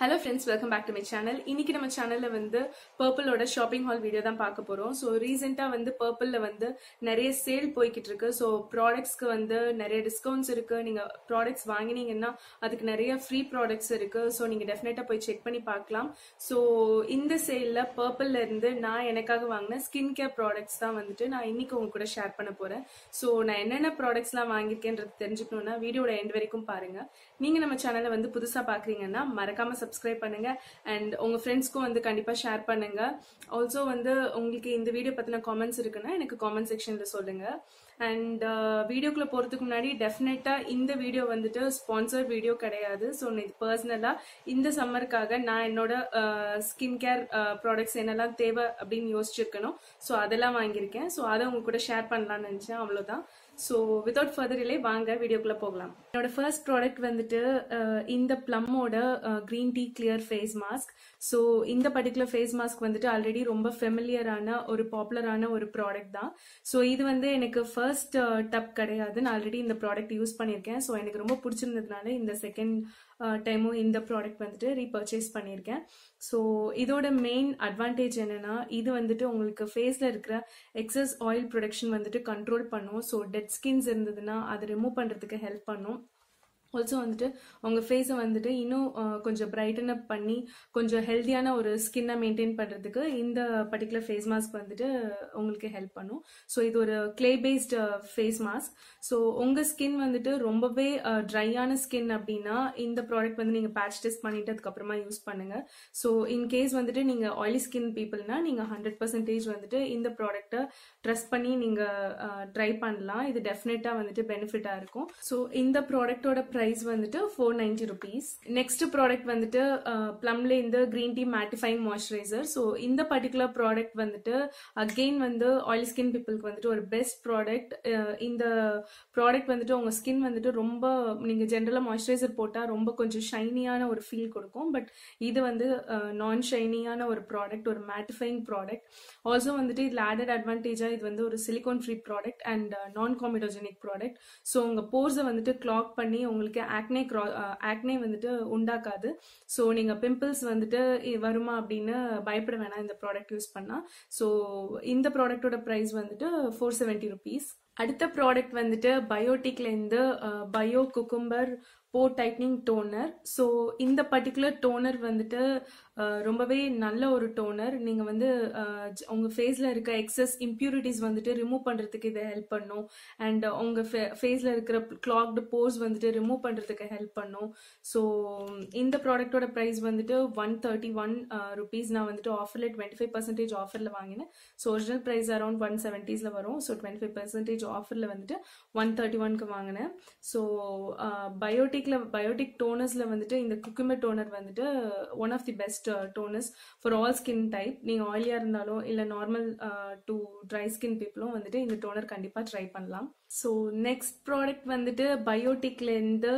hello friends welcome back to my channel இன்னைக்கு நம்ம சேனல்ல வந்து பர்பிளோட ஷாப்பிங் ஹால் வீடியோ தான் பார்க்க போறோம் ஸோ ரீசெண்டா வந்து பர்பிள்ல வந்து நிறைய சேல் போய்கிட்டு இருக்கு ஸோ ப்ராடக்ட்ஸ்க்கு வந்து நிறைய டிஸ்கவுண்ட்ஸ் இருக்கு நீங்க ப்ராடக்ட்ஸ் வாங்கினீங்கன்னா அதுக்கு நிறைய ஃப்ரீ ப்ராடக்ட்ஸ் இருக்கு ஸோ நீங்க டெஃபினட்டா போய் செக் பண்ணி பார்க்கலாம் ஸோ இந்த சேல்ல பர்பிள்ல இருந்து நான் எனக்காக வாங்கின ஸ்கின் கேர் ப்ராடக்ட்ஸ் தான் வந்துட்டு நான் இன்னைக்கு உங்க கூட ஷேர் பண்ண போறேன் ஸோ நான் என்னென்ன ப்ராடக்ட்ஸ்லாம் வாங்கியிருக்கேன்றது தெரிஞ்சுக்கணும்னா வீடியோட எண்ட் வரைக்கும் பாருங்க நீங்க நம்ம சேனலை வந்து புதுசா பாக்குறீங்கன்னா மறக்காம சப்ஸ்கிரைப் பண்ணுங்க அண்ட் உங்க ஃப்ரெண்ட்ஸ்க்கும் வந்து கண்டிப்பா ஷேர் பண்ணுங்க ஆல்சோ வந்து உங்களுக்கு இந்த வீடியோ பத்தின காமெண்ட்ஸ் இருக்குன்னா எனக்கு காமெண்ட் செக்ஷன்ல சொல்லுங்க அண்ட் வீடியோக்குள்ள போறதுக்கு முன்னாடி டெஃபினட்டா இந்த வீடியோ வந்துட்டு ஸ்பான்சர் வீடியோ கிடையாது ஸோ இது பர்சனலா இந்த சம்மருக்காக நான் என்னோட ஸ்கின் கேர் ப்ராடக்ட்ஸ் என்னெல்லாம் தேவை அப்படின்னு யோசிச்சிருக்கணும் ஸோ அதெல்லாம் வாங்கியிருக்கேன் ஸோ அதை உங்க கூட ஷேர் பண்ணலாம்னு நினைச்சேன் அவ்வளவுதான் ஸோ வித்தவுட் ஃபர்தர் டிலே வாங்க வீடியோக்குள்ள போகலாம் என்னோட ஃபர்ஸ்ட் ப்ராடக்ட் வந்துட்டு அஹ், இந்த ப்ளம்மோட green tea clear face mask so இந்த பர்டிகுலர் ஃபேஸ் மாஸ்க் வந்துட்டு ஆல்ரெடி ரொம்ப ஃபெமிலியரான ஒரு பாப்புலரான ஒரு ப்ராடக்ட் தான் ஸோ இது வந்து எனக்கு ஃபர்ஸ்ட் டப் கிடையாது நான் ஆல்ரெடி இந்த ப்ராடக்ட் யூஸ் பண்ணியிருக்கேன் ஸோ எனக்கு ரொம்ப பிடிச்சிருந்ததுனால இந்த செகண்ட் டைமும் இந்த ப்ராடக்ட் வந்துட்டு ரீபர்ச்சேஸ் பண்ணியிருக்கேன் ஸோ இதோட மெயின் அட்வான்டேஜ் என்னன்னா இது வந்துட்டு உங்களுக்கு ஃபேஸில் இருக்கிற எக்ஸஸ் ஆயில் ப்ரொடக்ஷன் வந்துட்டு கண்ட்ரோல் பண்ணும் ஸோ டெட் ஸ்கின்ஸ் இருந்ததுன்னா அதை ரிமூவ் பண்ணுறதுக்கு ஹெல்ப் பண்ணும் ஆல்சோ வந்துட்டு உங்கள் ஃபேஸை வந்துட்டு இன்னும் அஹ், கொஞ்சம் பிரைட்டன் அப் பண்ணி கொஞ்சம் ஹெல்த்தியான ஒரு ஸ்கின்னை மெயின்டைன் பண்ணுறதுக்கு இந்த பர்டிகுலர் ஃபேஸ் மாஸ்க் வந்துட்டு உங்களுக்கு ஹெல்ப் பண்ணும் ஸோ இது ஒரு clay paste face mask so உங்கள் ஸ்கின் வந்துட்டு ரொம்பவே ட்ரையான ஸ்கின் அப்படின்னா இந்த ப்ராடக்ட் வந்து நீங்கள் பேட்ச் டெஸ்ட் பண்ணிட்டு அதுக்கப்புறமா யூஸ் பண்ணுங்க ஸோ இன் கேஸ் வந்துட்டு நீங்கள் ஆயிலி ஸ்கின் பீப்புள்னா நீங்கள் ஹண்ட்ரட் பர்சன்டேஜ் வந்துட்டு இந்த ப்ராடக்ட்டை ட்ரஸ்ட் பண்ணி நீங்கள் ட்ரை பண்ணலாம் இது டெஃபினட்டாக வந்துட்டு பெனிஃபிட்டாக இருக்கும் ஸோ இந்த ப்ராடக்ட்டோட ப்ரைஸ் வந்துட்டு four ninety rupees next product வந்துட்டு ப்ளம்ல இந்த green tea mattifying moisturiser so இந்த பர்டிகுலர் ப்ராடக்ட் வந்துட்டு அகெயின் வந்து ஆயில் ஸ்கின் பீப்புளுக்கு வந்துட்டு ஒரு பெஸ்ட் ப்ராடக்ட் இந்த ப்ராடக்ட் வந்துட்டு உங்க ஸ்கின் வந்துட்டு ரொம்ப நீங்க ஜென்ரலா மாய்ஸ்சரைசர் போட்டா ரொம்ப கொஞ்சம் ஷைனியான ஒரு ஃபீல் கொடுக்கும் பட் இது வந்து நான் ஷைனியான ஒரு ப்ராடக்ட் ஒரு மேட்டிஃபைங் ப்ராடக்ட் ஆல்சோ வந்துட்டு இதுல ஆடட் அட்வான்டேஜா இது வந்து ஒரு சிலிகான் ஃப்ரீ ப்ராடக்ட் அண்ட் நான் காமிடோஜெனிக் ப்ராடக்ட் ஸோ உங்க போர்ஸை வந்துட்டு கிளாக் பண்ணி உங்களுக்கு ஆக்னே ஆக்னே வந்துட்டு உண்டாக்காது ஸோ நீங்க பிம்பிள்ஸ் வந்துட்டு இ- வருமா அப்படின்னு பயப்பட வேணாம் இந்த ப்ராடக்ட் யூஸ் பண்ணா ஸோ இந்த ப்ராடக்ட்டோட ப்ரைஸ் வந்துட்டு ஃபோர் செவன்ட்டி ருபீஸ் அடுத்த ப்ராடக்ட் வந்துட்டு பயோட்டிக்ல இருந்து bio cucumber pore tightening toner so இந்த பர்டிகுலர் டோனர் வந்துட்டு அஹ், ரொம்பவே நல்ல ஒரு டோனர் நீங்கள் வந்து அஹ், ஜ- உங்க ஃபேஸில் இருக்க எக்ஸஸ் இம்ப்யூரிட்டிஸ் வந்துட்டு ரிமூவ் பண்ணுறதுக்கு இது ஹெல்ப் பண்ணும் அண்ட் உங்கள் ஃபேஸில் இருக்கிற கிளாக்டு போர்ஸ் வந்துட்டு ரிமூவ் பண்ணுறதுக்கு ஹெல்ப் பண்ணும் ஸோ இந்த ப்ராடக்ட்டோட ப்ரைஸ் வந்துட்டு ஒன் தேர்ட்டி ஒன் ருபீஸ் நான் வந்துட்டு ஆஃபரில் டுவெண்ட்டி ஃபைவ் பர்சன்டேஜ் ஆஃபரில் வாங்கினேன் so original price around one செவன்ட்டீஸில் வரும் ஸோ டுவெண்ட்டி ஃபைவ் பர்சன்டேஜ் ஆஃபரில் வந்துட்டு ஒன் தேர்ட்டி ஒன்க்கு வாங்கினேன் ஸோ பயோட்டிக்ல பயோட்டிக் டோனர்ஸில் வந்துட்டு இந்த குக்குமே டோனர் வந்துட்டு one of the best toners for all skin type நீங்கள் ஆயிலியாக இருந்தாலும் இல்லை நார்மல் டு ட்ரை ஸ்கின் பீப்புளும் வந்துட்டு இந்த டோனர் கண்டிப்பாக ட்ரை பண்ணலாம் ஸோ நெக்ஸ்ட் ப்ராடக்ட் வந்துட்டு பயோட்டிக்லேருந்து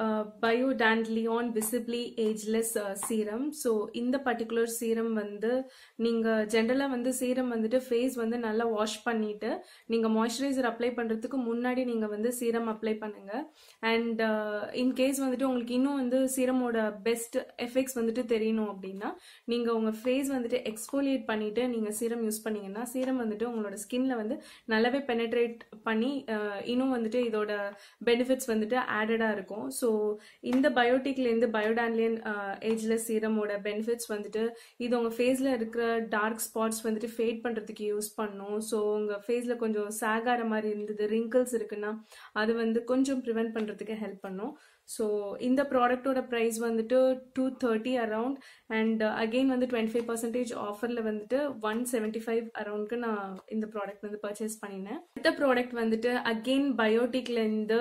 bio dandelion visibly ageless serum so இந்த பர்டிகுலர் சீரம் வந்து நீங்கள் ஜென்ரலாக வந்து சீரம் வந்துட்டு ஃபேஸ் வந்து நல்லா வாஷ் பண்ணிட்டு நீங்கள் மாய்ஸ்சரைசர் அப்ளை பண்ணுறதுக்கு முன்னாடி நீங்கள் வந்து சீரம் அப்ளை பண்ணுங்க அண்ட் இன்கேஸ் வந்துட்டு உங்களுக்கு இன்னும் வந்து சீரமோட பெஸ்ட் எஃபெக்ட்ஸ் வந்துட்டு தெரியணும் அப்படின்னா நீங்கள் உங்கள் ஃபேஸ் வந்துட்டு எக்ஸ்ஃபோலியேட் பண்ணிட்டு நீங்கள் சீரம் யூஸ் பண்ணீங்கன்னா சீரம் வந்துட்டு உங்களோட ஸ்கின்ல வந்து நல்லாவே பெனட்ரேட் பண்ணி அஹ், இன்னும் வந்துட்டு இதோட பெனிஃபிட்ஸ் வந்துட்டு ஆடடாக இருக்கும் ஸோ இந்த பயோட்டிக்லேருந்து பயோடான்லியன் ஏஜ்லெஸ் சீரமோட பெனிஃபிட்ஸ் வந்துட்டு இது உங்கள் ஃபேஸில் இருக்கிற டார்க் ஸ்பாட்ஸ் வந்துட்டு ஃபேட் பண்ணுறதுக்கு யூஸ் பண்ணும் ஸோ உங்கள் ஃபேஸில் கொஞ்சம் சாகார மாதிரி இருந்தது ரிங்கிள்ஸ் இருக்குன்னா அது வந்து கொஞ்சம் ப்ரிவென்ட் பண்ணுறதுக்கு ஹெல்ப் பண்ணும் ஸோ இந்த ப்ராடக்ட்டோட ப்ரைஸ் வந்துட்டு two thirty around and again வந்து டுவெண்ட்டி ஃபைவ் பர்சன்டேஜ் ஆஃபரில் வந்துட்டு ஒன் செவன்ட்டி ஃபைவ் அரவுண்ட்க்கு நான் இந்த ப்ராடக்ட் வந்து பர்ச்சேஸ் பண்ணினேன் அடுத்த ப்ராடக்ட் வந்துட்டு அகெயின் பயோட்டிக்லேருந்து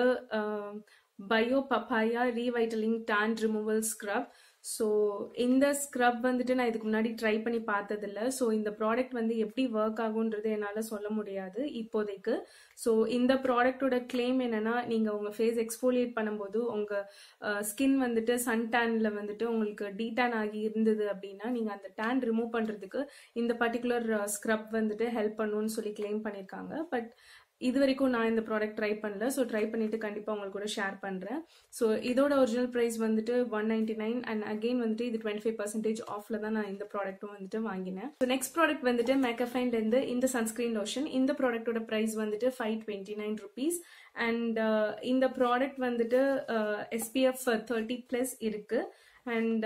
bio papaya revitalising tan removal scrub so இந்த ஸ்க்ரப் வந்துட்டு நான் இதுக்கு முன்னாடி ட்ரை பண்ணி பார்த்ததில்ல ஸோ இந்த ப்ராடக்ட் வந்து எப்படி ஒர்க் ஆகுன்றது என்னால் சொல்ல முடியாது இப்போதைக்கு ஸோ இந்த ப்ராடக்ட்டோட கிளைம் என்னன்னா நீங்கள் உங்கள் ஃபேஸ் எக்ஸ்போலியேட் பண்ணும்போது உங்கள் ஸ்கின் வந்துட்டு சன் டேனில் வந்துட்டு உங்களுக்கு டீடான் ஆகி இருந்தது அப்படின்னா நீங்கள் அந்த டேன் ரிமூவ் பண்ணுறதுக்கு இந்த பர்டிகுலர் ஸ்க்ரப் வந்துட்டு ஹெல்ப் பண்ணுன்னு சொல்லி கிளைம் பண்ணியிருக்காங்க பட் இது வரைக்கும் நான் இந்த ப்ராடக்ட் ட்ரை பண்ணல ஸோ ட்ரை பண்ணிட்டு கண்டிப்பாக உங்களுக்கு கூட ஷேர் பண்ணுறேன் ஸோ இதோட ஒரிஜினல் ப்ரைஸ் வந்துட்டு one ninety nine and again வந்துட்டு இது டுவெண்ட்டி ஃபைவ் பர்சன்டேஜ் ஆஃப்ல தான் நான் இந்த ப்ராடக்ட்டும் வந்துட்டு வாங்கினேன் ஸோ நெக்ஸ்ட் ப்ராடக்ட் வந்துட்டு மேக்கஃபைன்லேருந்து இந்த சன்ஸ்கிரீன் லோஷன் இந்த ப்ராடக்ட்டோட ப்ரைஸ் வந்துட்டு five twenty nine rupees and இந்த ப்ராடக்ட் வந்துட்டு எஸ்பிஎஃப் தேர்ட்டி ப்ளஸ் இருக்கு அண்ட்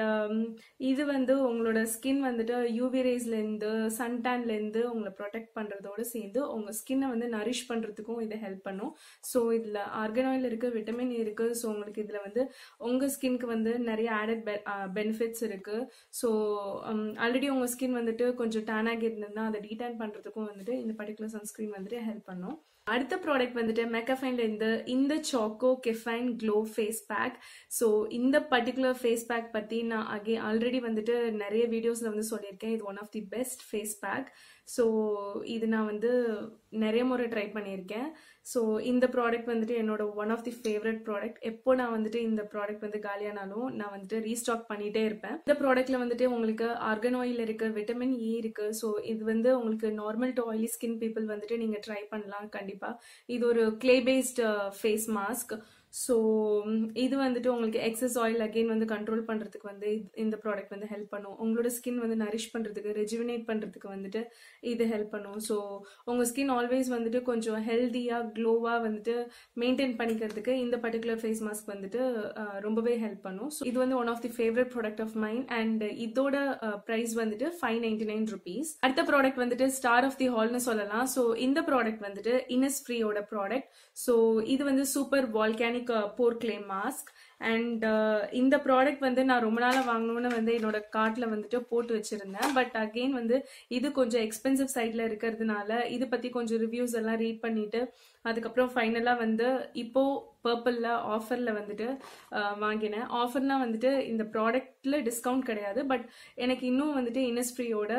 இது வந்து உங்களோட ஸ்கின் வந்துட்டு யூவி ரேஸ்லேருந்து சன்டேன்லேருந்து உங்களை ப்ரொடெக்ட் பண்ணுறதோடு சேர்ந்து உங்கள் ஸ்கின்னை வந்து நரிஷ் பண்ணுறதுக்கும் இது ஹெல்ப் பண்ணும் ஸோ இதில் ஆர்கனாயில் இருக்குது விட்டமின் இருக்குது ஸோ உங்களுக்கு இதில் வந்து உங்கள் ஸ்கின்க்கு வந்து நிறைய ஆடட் பெனிஃபிட்ஸ் இருக்குது ஸோ ஆல்ரெடி உங்கள் ஸ்கின் வந்துட்டு கொஞ்சம் டேன் ஆகி இருந்ததுன்னா அதை டீடேன் பண்ணுறதுக்கும் வந்துட்டு இந்த பர்டிகுலர் சன்ஸ்க்ரீன் வந்துட்டு ஹெல்ப் பண்ணும் அடுத்த ப்ராடக்ட் வந்துட்டு மெக்கஃபைன்ல இருந்து இந்த choco caffeine glow face pack so இந்த பர்டிகுலர் ஃபேஸ் பேக் பற்றி நான் அகே ஆல்ரெடி வந்துட்டு நிறைய வீடியோஸில் வந்து சொல்லியிருக்கேன் இது one of the best face pack so இது நான் வந்து நிறைய முறை ட்ரை பண்ணியிருக்கேன் ஸோ இந்த ப்ராடக்ட் வந்துட்டு என்னோட one of the favourite product எப்போ நான் வந்துட்டு இந்த ப்ராடக்ட் வந்து காலியானாலும் நான் வந்துட்டு ரீஸ்டாக் பண்ணிட்டே இருப்பேன் இந்த ப்ராடக்ட்ல வந்துட்டு உங்களுக்கு ஆர்கன் ஆயில் இருக்கு விட்டமின் இ இருக்கு ஸோ இது வந்து உங்களுக்கு normal to oily skin people வந்துட்டு நீங்க ட்ரை பண்ணலாம் கண்டிப்பா இது ஒரு clay paste face mask so இது வந்துட்டு உங்களுக்கு எக்ஸஸ் ஆயில் அகெயின் வந்து கண்ட்ரோல் பண்ணுறதுக்கு வந்து இந்த ப்ராடக்ட் வந்து ஹெல்ப் பண்ணும் உங்களோட ஸ்கின் வந்து நரிஷ் பண்ணுறதுக்கு ரெஜுவினேட் பண்ணுறதுக்கு வந்துட்டு இது ஹெல்ப் பண்ணும் ஸோ உங்கள் ஸ்கின் ஆல்வேஸ் வந்துட்டு கொஞ்சம் ஹெல்த்தியாக க்ளோவாக வந்துட்டு மெயின்டைன் பண்ணிக்கிறதுக்கு இந்த பர்டிகுலர் ஃபேஸ் மாஸ்க் வந்துட்டு ரொம்பவே ஹெல்ப் பண்ணும் ஸோ இது வந்து one of the favourite product of mind and இதோட ப்ரைஸ் வந்துட்டு ஃபைவ் நைன்டி நைன் ருபீஸ் அடுத்த ப்ராடக்ட் வந்துட்டு ஸ்டார் ஆஃப் தி ஹால்னு சொல்லலாம் ஸோ இந்த ப்ராடக்ட் வந்துட்டு இனஸ் ஃப்ரீயோட ப்ராடக்ட் ஸோ இது வந்து super volcanic pore clay mask and இந்த ப்ராடக்ட் வந்து நான் ரொம்ப நாளாக வாங்கணும்னு வந்து என்னோட கார்ட்டில் வந்துட்டு போட்டு வச்சிருந்தேன் பட் அகெயின் வந்து இது கொஞ்சம் எக்ஸ்பென்சிவ் சைடில் இருக்கிறதுனால இது பற்றி கொஞ்சம் ரிவ்யூஸ் எல்லாம் ரீட் பண்ணிட்டு அதுக்கப்புறம் ஃபைனலாக வந்து இப்போ பர்பிளில் ஆஃபரில் வந்துட்டு வாங்கினேன் ஆஃபர்னா வந்துட்டு இந்த ப்ராடக்ட்ல டிஸ்கவுண்ட் கிடையாது பட் எனக்கு இன்னும் வந்துட்டு இனஸ்ஃப்ரீயோட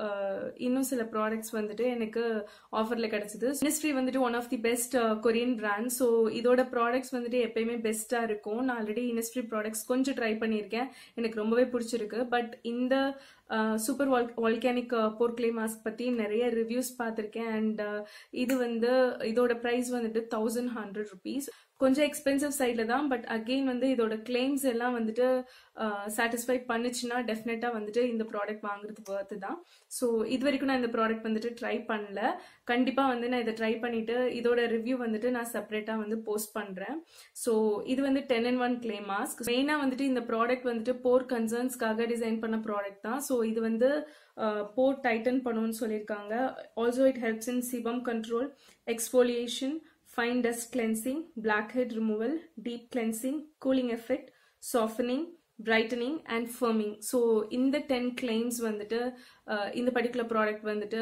இன்னும் சில ப்ராடக்ட்ஸ் வந்துட்டு எனக்கு ஆஃபரில் கிடைச்சிது இனஸ்ஃப்ரீ வந்துட்டு one of the best Korean brand so இதோட ப்ராடக்ட்ஸ் வந்துட்டு எப்பயுமே பெஸ்ட்டாக இருக்கும் நான் ஆல்ரெடி இனஸ்ஃப்ரீ ப்ராடக்ட்ஸ் கொஞ்சம் ட்ரை பண்ணியிருக்கேன் எனக்கு ரொம்பவே பிடிச்சிருக்கு பட் இந்த சூப்பர் வால் வால்கானிக் போர்க்ளே மாஸ்க் பற்றி நிறைய ரிவ்யூஸ் பார்த்துருக்கேன் அண்ட் இது வந்து இதோட ப்ரைஸ் வந்துட்டு தௌசண்ட் ஹண்ட்ரட் ருபீஸ் கொஞ்சம் எக்ஸ்பென்சிவ் சைடில் தான் பட் அகெயின் வந்து இதோட கிளைம்ஸ் எல்லாம் வந்துட்டு சாட்டிஸ்ஃபை பண்ணுச்சுன்னா டெஃபினட்டாக வந்துட்டு இந்த ப்ராடக்ட் வாங்குறது ஒர்த்து தான் ஸோ இது வரைக்கும் நான் இந்த ப்ராடக்ட் வந்துட்டு ட்ரை பண்ணல கண்டிப்பாக வந்து நான் இதை ட்ரை பண்ணிட்டு இதோட ரிவ்யூ வந்துட்டு நான் செப்பரேட்டாக வந்து போஸ்ட் பண்ணுறேன் ஸோ இது வந்து ten and one clay mask மெயினாக வந்துட்டு இந்த ப்ராடக்ட் வந்துட்டு போர் கன்சர்ன்ஸ்க்காக டிசைன் பண்ண ப்ராடக்ட் தான் ஸோ இது வந்து போர் டைட்டன் பண்ணுன்னு சொல்லியிருக்காங்க also it helps in sebum control exfoliation fine dust cleansing, blackhead removal, deep cleansing, cooling effect, softening, brightening and firming so இந்த டென் கிளைம்ஸ் வந்துட்டு இந்த பர்டிகுலர் ப்ராடக்ட் வந்துட்டு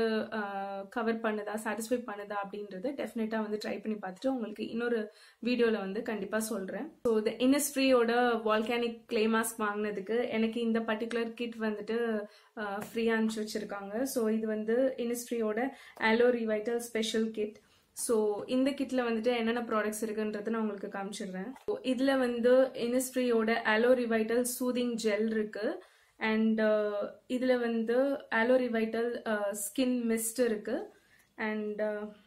கவர் பண்ணுதா சாட்டிஸ்ஃபை பண்ணுதா அப்படின்றது டெஃபினட்டாக வந்து ட்ரை பண்ணி பார்த்துட்டு உங்களுக்கு இன்னொரு வீடியோவில் வந்து கண்டிப்பாக சொல்கிறேன் ஸோ இந்த இனஸ்ட்ரியோட வால்கானிக் கிளே மாஸ்க் வாங்கினதுக்கு எனக்கு இந்த பர்டிகுலர் கிட் வந்துட்டு ஃப்ரீயாக அனுப்பிச்சு வச்சுருக்காங்க ஸோ இது வந்து இனஸ்ட்ரியோட aloe revital special kit so இந்த கிட்ல வந்துட்டு என்னென்ன ப்ராடக்ட்ஸ் இருக்குன்றது நான் உங்களுக்கு காமிச்சிடுறேன் இதுல வந்து இனிஸ்ட்ரியோட ஆலோ ரிவைட்டல் சூதிங் ஜெல் இருக்கு அண்ட் இதுல வந்து ஆலோ ரிவைட்டல் ஸ்கின் மிஸ்ட் இருக்கு and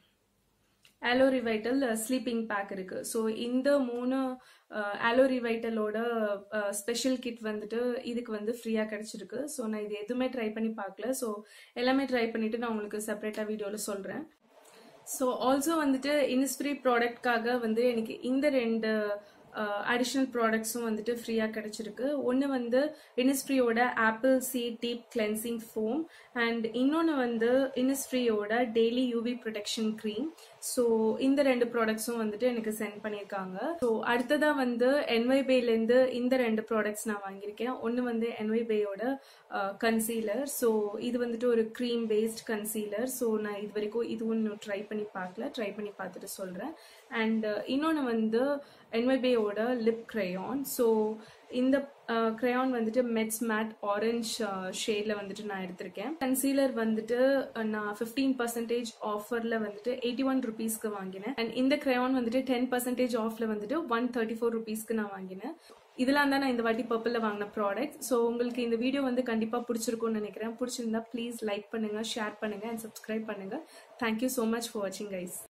aloe revital sleeping pack இருக்கு ஸோ இந்த மூணு ஆலோ ரிவைட்டலோட ஸ்பெஷல் கிட் வந்துட்டு இதுக்கு வந்து ஃப்ரீயாக கிடைச்சிருக்கு ஸோ நான் இது எதுவுமே ட்ரை பண்ணி பார்க்கல ஸோ எல்லாமே ட்ரை பண்ணிட்டு நான் உங்களுக்கு செப்பரேட்டாக வீடியோவில் சொல்கிறேன் ஸோ ஆல்சோ வந்துட்டு இனிஸ்பிரி ப்ராடக்ட்காக வந்து எனக்கு இந்த ரெண்டு அடிஷ்னல் ப்ராடக்ட்ஸும் வந்துட்டு ஃப்ரீயாக கிடைச்சிருக்கு ஒன்று வந்து இனிஸ்ஃப்ரீயோட apple C deep cleansing foam and இன்னொன்று வந்து இனிஸ்ஃப்ரீயோட daily UV protection cream so இந்த ரெண்டு ப்ராடக்ட்ஸும் வந்துட்டு எனக்கு சென்ட் பண்ணியிருக்காங்க ஸோ அடுத்ததாக வந்து என்ஒய் பேலேருந்து இந்த ரெண்டு ப்ராடக்ட்ஸ் நான் வாங்கியிருக்கேன் ஒன்று வந்து என்ஒய் பேயோட கன்சீலர் ஸோ இது வந்துட்டு ஒரு க்ரீம் பேஸ்ட் கன்சீலர் ஸோ நான் இது வரைக்கும் இதுவும் இன்னும் ட்ரை பண்ணி பார்க்கல ட்ரை பண்ணி பார்த்துட்டு சொல்கிறேன் அண்ட் இன்னொன்று வந்து என்ஒய்பேயோட லிப் க்ரையான் ஸோ இந்த க்ரையான் வந்துட்டு மெட்ஸ் மேட் ஆரஞ்ச் ஷேடில் வந்துட்டு நான் எடுத்திருக்கேன் கன்சீலர் வந்துட்டு நான் ஃபிஃப்டீன் பர்சன்டேஜ் ஆஃபரில் வந்துட்டு எயிட்டி ஒன் ருபீஸ்க்கு வாங்கினேன் அண்ட் இந்த க்ரையான் வந்துட்டு டென் பர்சன்டேஜ் ஆஃபில் வந்துட்டு ஒன் தேர்ட்டி ஃபோர் ருபீஸ்க்கு நான் வாங்கினேன் இதெல்லாம் தான் நான் இந்த வாட்டி பர்பிளில் வாங்கின ப்ராடக்ட் ஸோ உங்களுக்கு இந்த வீடியோ வந்து கண்டிப்பாக பிடிச்சிருக்கும்னு நினைக்கிறேன் பிடிச்சிருந்தா ப்ளீஸ் லைக் பண்ணுங்கள் ஷேர் பண்ணுங்கள் அண்ட் சப்ஸ்கிரைப் பண்ணுங்கள் தேங்க்யூ ஸோ மச் ஃபார் வாட்சிங் கைஸ்